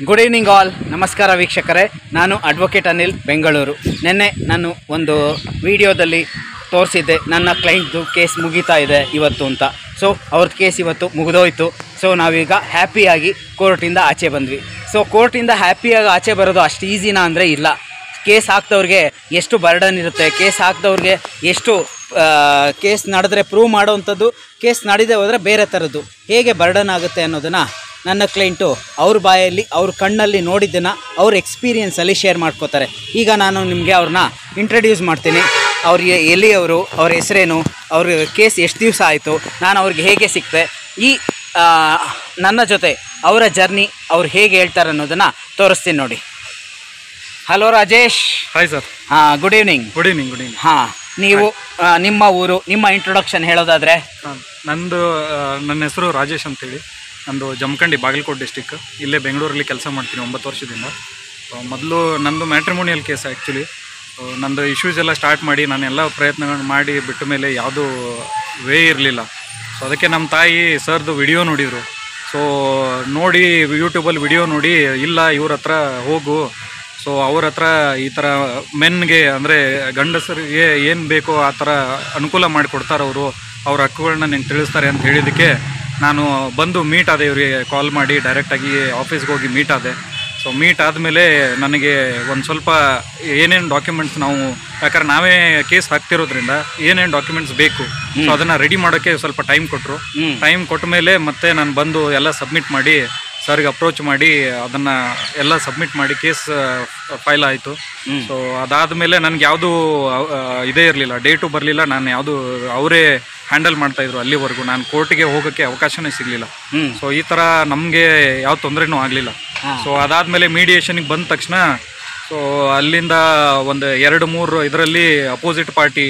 Good evening all ನಮಸ್ಕಾರ ವೀಕ್ಷಕರೇ ನಾನು ಅಡ್ವೊಕೇಟ್ ಅನಿಲ್ ಬೆಂಗಳೂರು ನಿನ್ನೆ ನಾನು ಒಂದು ವಿಡಿಯೋದಲ್ಲಿ ತೋರಿಸಿದ್ದೆ ನನ್ನ ಕ್ಲೈಂಟ್ದು ಕೇಸ್ ಮುಗೀತಾ ಇದೆ ಇವತ್ತು ಅಂತ ಸೊ ಅವ್ರದ್ದು ಕೇಸ್ ಇವತ್ತು ಮುಗಿದೋಯ್ತು ಸೊ ನಾವೀಗ ಹ್ಯಾಪಿಯಾಗಿ ಕೋರ್ಟಿಂದ ಆಚೆ ಬಂದ್ವಿ ಸೊ ಕೋರ್ಟಿಂದ ಹ್ಯಾಪಿಯಾಗಿ ಆಚೆ ಬರೋದು ಅಷ್ಟು ಈಸಿನಾ ಅಂದರೆ ಇಲ್ಲ ಕೇಸ್ ಹಾಕ್ದವ್ರಿಗೆ ಎಷ್ಟು ಬರ್ಡನ್ ಇರುತ್ತೆ ಕೇಸ್ ಹಾಕ್ದವ್ರಿಗೆ ಎಷ್ಟು ಕೇಸ್ ನಡೆದ್ರೆ ಪ್ರೂವ್ ಮಾಡೋವಂಥದ್ದು ಕೇಸ್ ನಡೆದೇ ಹೋದರೆ ಬೇರೆ ಥರದ್ದು ಹೇಗೆ ಬರ್ಡನ್ ಆಗುತ್ತೆ ಅನ್ನೋದನ್ನು ನನ್ನ ಕ್ಲೈಂಟು ಅವ್ರ ಬಾಯಲ್ಲಿ ಅವ್ರ ಕಣ್ಣಲ್ಲಿ ನೋಡಿದ್ದನ್ನು ಅವ್ರ ಎಕ್ಸ್ಪೀರಿಯನ್ಸಲ್ಲಿ ಶೇರ್ ಮಾಡ್ಕೋತಾರೆ ಈಗ ನಾನು ನಿಮಗೆ ಅವ್ರನ್ನ ಇಂಟ್ರಡ್ಯೂಸ್ ಮಾಡ್ತೀನಿ ಅವ್ರಿಗೆ ಎಲ್ಲಿಯವರು ಅವ್ರ ಹೆಸರೇನು ಅವ್ರ ಕೇಸ್ ಎಷ್ಟು ದಿವಸ ಆಯಿತು ನಾನು ಅವ್ರಿಗೆ ಹೇಗೆ ಸಿಕ್ತೆ ಈ ಆ, ನನ್ನ ಜೊತೆ ಅವರ ಜರ್ನಿ ಅವ್ರು ಹೇಗೆ ಹೇಳ್ತಾರೆ ಅನ್ನೋದನ್ನು ತೋರಿಸ್ತೀನಿ ನೋಡಿ ಹಲೋ ರಾಜೇಶ್ ಹಾಯ್ ಸರ್ ಹಾಂ good evening good evening good evening ಹಾಂ ನೀವು ಆ, ನಿಮ್ಮ ಊರು ನಿಮ್ಮ ಇಂಟ್ರೊಡಕ್ಷನ್ ಹೇಳೋದಾದರೆ ನಂದು ಆ, ನನ್ನ ಹೆಸರು ರಾಜೇಶ್ ಅಂತೇಳಿ ನಂದು ಜಮಖಂಡಿ ಬಾಗಲಕೋಟೆ ಡಿಸ್ಟಿಕ್ ಇಲ್ಲೇ ಬೆಂಗಳೂರಲ್ಲಿ ಕೆಲಸ ಮಾಡ್ತೀನಿ ಒಂಬತ್ತು ವರ್ಷದಿಂದ ಮೊದಲು ನಂದು ಮ್ಯಾಟ್ರಿಮೋನಿಯಲ್ ಕೇಸ್ ಆ್ಯಕ್ಚುಲಿ ನಂದು ಇಶ್ಯೂಸ್ ಎಲ್ಲ ಸ್ಟಾರ್ಟ್ ಮಾಡಿ ನಾನೆಲ್ಲ ಪ್ರಯತ್ನಗಳನ್ನ ಮಾಡಿ ಬಿಟ್ಟ ಮೇಲೆ ಯಾವುದೂ ವೇ ಇರಲಿಲ್ಲ ಸೊ ಅದಕ್ಕೆ ನಮ್ಮ ತಾಯಿ ಸರ್ದು ವಿಡಿಯೋ ನೋಡಿದರು ಸೊ ನೋಡಿ ಯೂಟ್ಯೂಬಲ್ಲಿ ವಿಡಿಯೋ ನೋಡಿ ಇಲ್ಲ ಇವ್ರ ಹತ್ರ ಹೋಗು ಸೊ ಅವ್ರ ಹತ್ರ ಈ ಥರ ಮೆನ್ಗೆ ಅಂದರೆ ಗಂಡಸರಿಗೆ ಏನು ಬೇಕೋ ಆ ಥರ ಅನುಕೂಲ ಮಾಡಿಕೊಡ್ತಾರೆ ಅವರು ಅವ್ರ ಹಕ್ಕುಗಳನ್ನ ನಿಂಗೆ ತಿಳಿಸ್ತಾರೆ ಅಂತ ಹೇಳಿದ್ದಕ್ಕೆ ನಾನು ಬಂದು ಮೀಟ್ ಆದೆ ಇವರಿಗೆ ಕಾಲ್ ಮಾಡಿ ಡೈರೆಕ್ಟಾಗಿ ಆಫೀಸ್ಗೆ ಹೋಗಿ ಮೀಟ್ ಆದೆ ಸೊ ಮೀಟ್ ಆದಮೇಲೆ ನನಗೆ ಒಂದು ಸ್ವಲ್ಪ ಏನೇನು ಡಾಕ್ಯುಮೆಂಟ್ಸ್ ನಾವು ಯಾಕಂದ್ರೆ ನಾವೇ ಕೇಸ್ ಹಾಕ್ತಿರೋದ್ರಿಂದ ಏನೇನು ಡಾಕ್ಯುಮೆಂಟ್ಸ್ ಬೇಕು ಸೊ ಅದನ್ನು ರೆಡಿ ಮಾಡೋಕ್ಕೆ ಸ್ವಲ್ಪ ಟೈಮ್ ಕೊಟ್ಟರು ಹ್ಮ್. ಟೈಮ್ ಕೊಟ್ಟ ಮೇಲೆ ಮತ್ತೆ ನಾನು ಬಂದು ಎಲ್ಲ ಸಬ್ಮಿಟ್ ಮಾಡಿ ಸರ್ಗೆ ಅಪ್ರೋಚ್ ಮಾಡಿ ಅದನ್ನು ಎಲ್ಲ ಸಬ್ಮಿಟ್ ಮಾಡಿ ಕೇಸ್ ಫೈಲ್ ಆಯಿತು ಹ್ಮ್. ಸೊ ಅದಾದಮೇಲೆ ನನಗೆ ಯಾವುದು ಇದೇ ಇರಲಿಲ್ಲ ಡೇಟು ಬರಲಿಲ್ಲ ನಾನು ಯಾವುದು ಅವರೇ ಹ್ಯಾಂಡಲ್ ಮಾಡ್ತಾಯಿದ್ರು ಅಲ್ಲಿವರೆಗೂ ನಾನು ಕೋರ್ಟಿಗೆ ಹೋಗೋಕ್ಕೆ ಅವಕಾಶನೇ ಸಿಗಲಿಲ್ಲ ಹ್ಞೂ ಸೊ ಈ ಥರ ನಮಗೆ ಯಾವ ತೊಂದರೆನೂ ಆಗಲಿಲ್ಲ ಹಾ. ಸೊ ಅದಾದಮೇಲೆ ಮೀಡಿಯೇಷನ್ಗೆ ಬಂದ ತಕ್ಷಣ ಸೊ ಅಲ್ಲಿಂದ ಒಂದು ಎರಡು ಮೂರು ಇದರಲ್ಲಿ ಅಪೋಸಿಟ್ ಪಾರ್ಟಿ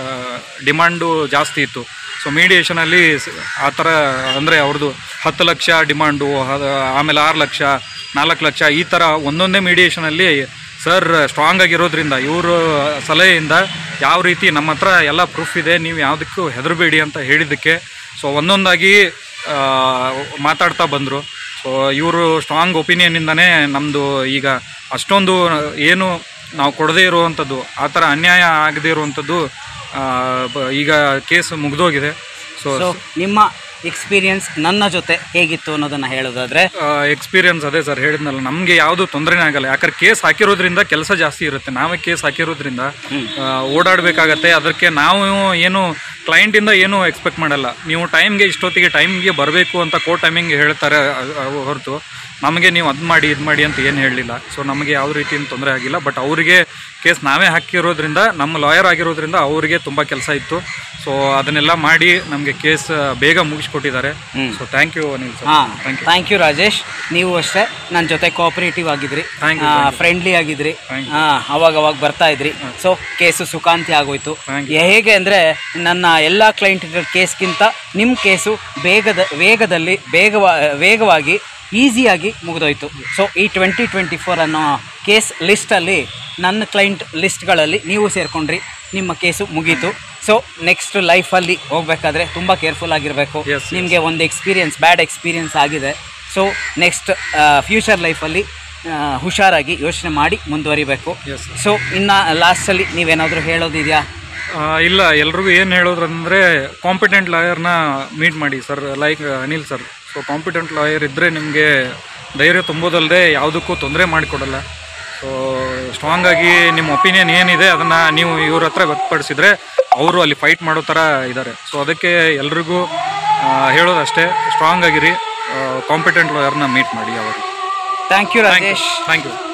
ಡಿಮಾಂಡು ಜಾಸ್ತಿ ಇತ್ತು ಸೊ ಮೀಡಿಯೇಷನಲ್ಲಿ ಆ ಥರ ಅಂದರೆ ಅವ್ರದ್ದು ಹತ್ತು ಲಕ್ಷ ಡಿಮಾಂಡು ಅದ- ಆಮೇಲೆ ಆರು ಲಕ್ಷ ನಾಲ್ಕು ಲಕ್ಷ ಈ ಥರ ಒಂದೊಂದೇ ಮೀಡಿಯೇಷನಲ್ಲಿ ಸರ್ ಸ್ಟ್ರಾಂಗ್ ಆಗಿರೋದ್ರಿಂದ ಇವರು ಸಲಹೆಯಿಂದ ಯಾವ ರೀತಿ ನಮ್ಮ ಹತ್ರ ಎಲ್ಲ ಪ್ರೂಫ್ ಇದೆ ನೀವು ಯಾವುದಕ್ಕೂ ಹೆದರಬೇಡಿ ಅಂತ ಹೇಳಿದ್ದಕ್ಕೆ ಸೊ ಒಂದೊಂದಾಗಿ ಆ, ಮಾತಾಡ್ತಾ ಬಂದರು ಸೊ ಇವರು ಸ್ಟ್ರಾಂಗ್ ಒಪಿನಿಯನ್ನಿಂದನೇ ನಮ್ಮದು ಈಗ ಅಷ್ಟೊಂದು ಏನು ನಾವು ಕೊಡದೇ ಇರುವಂಥದ್ದು ಆ ಥರ ಅನ್ಯಾಯ ಆಗದೇ ಇರುವಂಥದ್ದು ಆ, ಬ- ಈಗ ಕೇಸ್ ಮುಗಿದೋಗಿದೆ ಸೊ ಸೊ ನಿಮ್ಮ ಎಕ್ಸ್ಪೀರಿಯನ್ಸ್ ನನ್ನ ಜೊತೆ ಹೇಗಿತ್ತು ಅನ್ನೋದನ್ನು ಹೇಳೋದಾದರೆ ಎಕ್ಸ್ಪೀರಿಯನ್ಸ್ ಅದೇ ಸರ್ ಹೇಳಿದ್ನಲ್ಲ ನಮಗೆ ಯಾವುದು ತೊಂದರೆನೇ ಆಗಲ್ಲ ಯಾಕಂದ್ರೆ ಕೇಸ್ ಹಾಕಿರೋದ್ರಿಂದ ಕೆಲಸ ಜಾಸ್ತಿ ಇರುತ್ತೆ ನಾವೇ ಕೇಸ್ ಹಾಕಿರೋದ್ರಿಂದ ಆ, ಓಡಾಡಬೇಕಾಗತ್ತೆ ಅದಕ್ಕೆ ನಾವು ಏನು ಕ್ಲೈಂಟಿಂದ ಏನು ಎಕ್ಸ್ಪೆಕ್ಟ್ ಮಾಡಲ್ಲ ನೀವು ಟೈಮ್ಗೆ ಇಷ್ಟೊತ್ತಿಗೆ ಟೈಮ್ಗೆ ಬರಬೇಕು ಅಂತ ಕೋ ಟೈಮಿಂಗ್ ಹೇಳ್ತಾರೆ ಅ- ಅ- ಹೊರತು ನಮಗೆ ನೀವು ಅದು ಮಾಡಿ ಇದು ಮಾಡಿ ಅಂತ ಏನು ಹೇಳಲಿಲ್ಲ ಸೊ ನಮಗೆ ಯಾವ ರೀತಿಯಿಂದ ತೊಂದರೆ ಆಗಿಲ್ಲ ಬಟ್ ಅವರಿಗೆ ಕೇಸ್ ನಾವೇ ಹಾಕಿರೋದ್ರಿಂದ ನಮ್ಮ ಲಾಯರ್ ಆಗಿರೋದ್ರಿಂದ ಅವರಿಗೆ ತುಂಬ ಕೆಲಸ ಇತ್ತು ಸೊ ಅದನ್ನೆಲ್ಲ ಮಾಡಿ ನಮಗೆ ಕೇಸ್ ಬೇಗ ಮುಗಿಸ್ಕೊಟ್ಟಿದ್ದಾರೆ ಹ್ಮ್. So thank you Anil sir ಹಾಂ thank you thank you Rajesh ನೀವು ಅಷ್ಟೇ ನನ್ನ ಜೊತೆ ಕೋಆಪರೇಟಿವ್ ಆಗಿದ್ರಿ Thank you, thank you. Friendly ಆಗಿದ್ರಿ Thank ಹಾಂ ಅವಾಗ ಅವಾಗ ಬರ್ತಾ ಇದ್ರಿ ಸೊ ಕೇಸು ಸುಖಾಂತಿ ಆಗೋಯ್ತು Thank ಹೇಗೆ ಅಂದರೆ ನನ್ನ ಎಲ್ಲ ಕ್ಲೈಂಟ್ಗಳ ಕೇಸ್ಗಿಂತ ನಿಮ್ಮ ಕೇಸು ಬೇಗದ ವೇಗದಲ್ಲಿ ಬೇಗವಾ ವೇಗವಾಗಿ ಈಸಿಯಾಗಿ ಮುಗಿದೋಯ್ತು ಸೊ ಈ ಟ್ವೆಂಟಿ ಟ್ವೆಂಟಿ ಫೋರ್ ಅನ್ನೋ ಕೇಸ್ ಲಿಸ್ಟಲ್ಲಿ ನನ್ನ ಕ್ಲೈಂಟ್ ಲಿಸ್ಟ್ಗಳಲ್ಲಿ ನೀವು ಸೇರಿಕೊಂಡ್ರಿ ನಿಮ್ಮ ಕೇಸು ಮುಗೀತು ಸೊ ನೆಕ್ಸ್ಟ್ ಲೈಫಲ್ಲಿ ಹೋಗಬೇಕಾದ್ರೆ ತುಂಬ ಕೇರ್ಫುಲ್ ಆಗಿರಬೇಕು Yes, yes. ನಿಮಗೆ ಒಂದು ಎಕ್ಸ್ಪೀರಿಯನ್ಸ್ ಬ್ಯಾಡ್ ಎಕ್ಸ್ಪೀರಿಯನ್ಸ್ ಆಗಿದೆ ಸೊ ನೆಕ್ಸ್ಟ್ ಫ್ಯೂಚರ್ ಲೈಫಲ್ಲಿ ಹುಷಾರಾಗಿ ಯೋಚನೆ ಮಾಡಿ ಮುಂದುವರಿಬೇಕು Yes, sir. ಸೊ ಇನ್ನು ಲಾಸ್ಟಲ್ಲಿ ನೀವೇನಾದರೂ ಹೇಳೋದಿದೆಯಾ ಆ, ಇಲ್ಲ ಎಲ್ರಿಗೂ ಏನು ಹೇಳೋದ್ರಂದರೆ ಕಾಂಪಿಟೆಂಟ್ ಲಾಯರ್ನ ಮೀಟ್ ಮಾಡಿ sir like Anil sir so competent lawyer ಇದ್ದರೆ ನಿಮಗೆ ಧೈರ್ಯ ತುಂಬೋದಲ್ಲದೆ ಯಾವುದಕ್ಕೂ ತೊಂದರೆ ಮಾಡಿಕೊಡಲ್ಲ ಸೊ ಸ್ಟ್ರಾಂಗ್ ಆಗಿ ನಿಮ್ಮ ಒಪಿನಿಯನ್ ಏನಿದೆ ಅದನ್ನು ನೀವು ಇವ್ರ ಹತ್ರ ವ್ಯಕ್ತಪಡಿಸಿದ್ರೆ ಅವರು ಅಲ್ಲಿ ಫೈಟ್ ಮಾಡೋ ಥರ ಇದ್ದಾರೆ ಸೊ ಅದಕ್ಕೆ ಎಲ್ರಿಗೂ ಆ, ಹೇಳೋದಷ್ಟೇ ಸ್ಟ್ರಾಂಗ್ ಆಗಿರಿ ಕಾಂಪಿಟೆಂಟ್ ಲಾಯರ್ನ ಮೀಟ್ ಮಾಡಿ ಅವರು thank you Rajesh thank you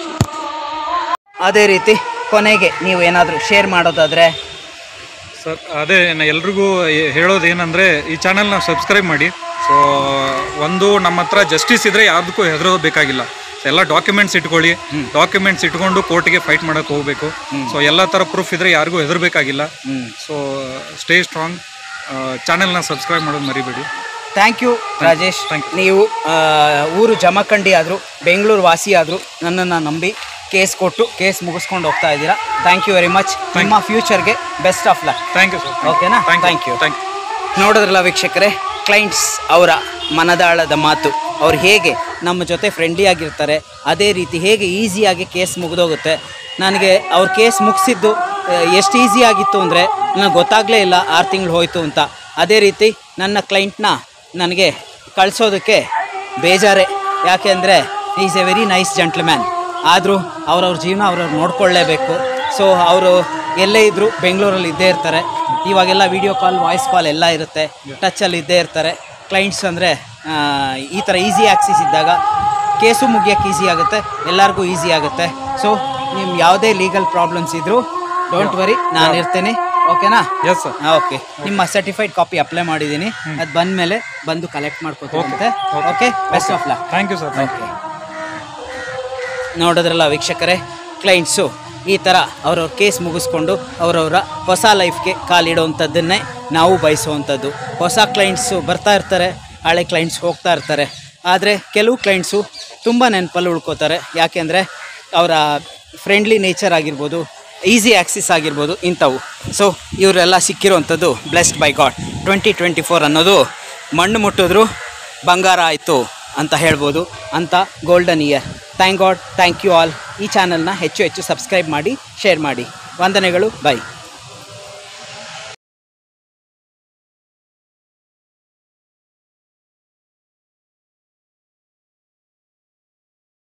ಅದೇ ರೀತಿ ಕೊನೆಗೆ ನೀವು ಏನಾದರೂ ಶೇರ್ ಮಾಡೋದಾದರೆ ಸರ್ ಅದೇ ನಾ ಎಲ್ರಿಗೂ ಏ- ಹೇಳೋದು ಏನಂದರೆ ಈ ಚಾನಲ್ನ ಸಬ್ಸ್ಕ್ರೈಬ್ ಮಾಡಿ ಸೊ ಒಂದು ನಮ್ಮ ಹತ್ರ ಜಸ್ಟಿಸ್ ಇದ್ದರೆ ಯಾವುದಕ್ಕೂ ಹೆದರೋದು ಬೇಕಾಗಿಲ್ಲ ಎಲ್ಲ ಡಾಕ್ಯುಮೆಂಟ್ಸ್ ಇಟ್ಕೊಳ್ಳಿ ಡಾಕ್ಯುಮೆಂಟ್ಸ್ ಇಟ್ಕೊಂಡು ಕೋರ್ಟಿಗೆ ಫೈಟ್ ಮಾಡೋಕ್ಕೆ ಹೋಗಬೇಕು ಸೊ ಎಲ್ಲ ಥರ ಪ್ರೂಫ್ ಇದ್ದರೆ ಯಾರಿಗೂ ಹೆದರಬೇಕಾಗಿಲ್ಲ ಹ್ಞೂ ಸೊ ಸ್ಟೇ ಸ್ಟ್ರಾಂಗ್ ಚಾನಲ್ನ ಸಬ್ಸ್ಕ್ರೈಬ್ ಮಾಡೋದು ಮರಿಬೇಡಿ ಥ್ಯಾಂಕ್ ಯು ರಾಜೇಶ್ Thank ನೀವು ಆ, ಊರು ಜಮಖಂಡಿ ಆದರೂ ಬೆಂಗಳೂರು ವಾಸಿ ಆದರೂ ನನ್ನನ್ನು ನಂಬಿ ಕೇಸ್ ಕೊಟ್ಟು ಕೇಸ್ ಮುಗಿಸ್ಕೊಂಡು ಹೋಗ್ತಾ ಇದ್ದೀರಾ ಥ್ಯಾಂಕ್ ಯು ವೆರಿ ಮಚ್ ನಿಮ್ಮ ಫ್ಯೂಚರ್ಗೆ best of luck thank you sir ಓಕೆನಾ thank thank you you thank you ನೋಡಿದ್ರಲ್ಲ ವೀಕ್ಷಕರೇ ಕ್ಲೈಂಟ್ಸ್ ಅವರ ಮನದಾಳದ ಮಾತು ಅವ್ರು ಹೇಗೆ ನಮ್ಮ ಜೊತೆ ಫ್ರೆಂಡ್ಲಿ ಆಗಿರ್ತಾರೆ ಅದೇ ರೀತಿ ಹೇಗೆ ಈಸಿಯಾಗಿ ಕೇಸ್ ಮುಗಿದೋಗುತ್ತೆ ನನಗೆ ಅವ್ರ ಕೇಸ್ ಮುಗಿಸಿದ್ದು ಎಷ್ಟು ಈಸಿ ಆಗಿತ್ತು ಅಂದರೆ ನನಗೆ ಗೊತ್ತಾಗಲೇ ಇಲ್ಲ ಆರು ತಿಂಗಳು ಹೋಯಿತು ಅಂತ ಅದೇ ರೀತಿ ನನ್ನ ಕ್ಲೈಂಟ್ನ ನನಗೆ ಕಳಿಸೋದಕ್ಕೆ ಬೇಜಾರೇ ಯಾಕೆ ಅಂದರೆ is a very nice gentleman ಆದರೂ ಅವ್ರವ್ರ ಜೀವನ ಅವ್ರವ್ರು ನೋಡ್ಕೊಳ್ಳೇಬೇಕು ಸೊ ಅವರು ಎಲ್ಲೇ ಇದ್ದರೂ ಬೆಂಗಳೂರಲ್ಲಿ ಇದ್ದೇ ಇರ್ತಾರೆ ಇವಾಗೆಲ್ಲ ವಿಡಿಯೋ ಕಾಲ್ ವಾಯ್ಸ್ ಕಾಲ್ ಎಲ್ಲ ಇರುತ್ತೆ ಟಚಲ್ಲಿ ಇದ್ದೇ ಇರ್ತಾರೆ ಕ್ಲೈಂಟ್ಸ್ ಅಂದರೆ ಈ ಥರ ಈಸಿ ಆಕ್ಸಿಸ್ ಇದ್ದಾಗ ಕೇಸು ಮುಗಿಯೋಕ್ಕೆ ಈಸಿ ಆಗುತ್ತೆ ಎಲ್ಲರಿಗೂ ಈಸಿ ಆಗುತ್ತೆ ಸೊ ನಿಮ್ಮ ಯಾವುದೇ ಲೀಗಲ್ ಪ್ರಾಬ್ಲಮ್ಸ್ ಇದ್ದರೂ ಡೋಂಟ್ ವರಿ ನಾನು ಇರ್ತೀನಿ ಓಕೆನಾ ಎಸ್ ಸರ್ ಓಕೆ ನಿಮ್ಮ ಸರ್ಟಿಫೈಡ್ ಕಾಪಿ ಅಪ್ಲೈ ಮಾಡಿದ್ದೀನಿ ಅದು ಬಂದಮೇಲೆ ಬಂದು ಕಲೆಕ್ಟ್ ಮಾಡ್ಕೋತೀರಂತೆ okay best of luck thank you sir thank you ನೋಡಿದ್ರಲ್ಲ ವೀಕ್ಷಕರೇ ಕ್ಲೈಂಟ್ಸು ಈ ಥರ ಅವ್ರವ್ರ ಕೇಸ್ ಮುಗಿಸ್ಕೊಂಡು ಅವರವರ ಹೊಸ ಲೈಫ್ಗೆ ಕಾಲಿಡೋವಂಥದ್ದನ್ನೇ ನಾವು ಬಯಸುವಂಥದ್ದು ಹೊಸ ಕ್ಲೈಂಟ್ಸು ಬರ್ತಾ ಇರ್ತಾರೆ ಹಳೆ ಕ್ಲೈಂಟ್ಸ್ ಹೋಗ್ತಾ ಇರ್ತಾರೆ ಆದರೆ ಕೆಲವು ಕ್ಲೈಂಟ್ಸು ತುಂಬ ನೆನಪಲ್ಲಿ ಉಳ್ಕೋತಾರೆ ಯಾಕೆಂದರೆ ಅವರ ಫ್ರೆಂಡ್ಲಿ ನೇಚರ್ ಆಗಿರ್ಬೋದು ಈಸಿ ಆಕ್ಸಿಸ್ ಆಗಿರ್ಬೋದು ಇಂಥವು ಸೊ ಇವರೆಲ್ಲ ಸಿಕ್ಕಿರುವಂಥದ್ದು blessed by God twenty twenty four ಅನ್ನೋದು ಮಣ್ಣು ಮುಟ್ಟಿದ್ರು ಬಂಗಾರ ಆಯಿತು ಅಂತ ಹೇಳ್ಬೋದು ಅಂತ golden year thank God thank you all ಈ ಚಾನಲ್ನ ಹೆಚ್ಚು ಹೆಚ್ಚು ಸಬ್ಸ್ಕ್ರೈಬ್ ಮಾಡಿ ಶೇರ್ ಮಾಡಿ ವಂದನೆಗಳು ಬೈ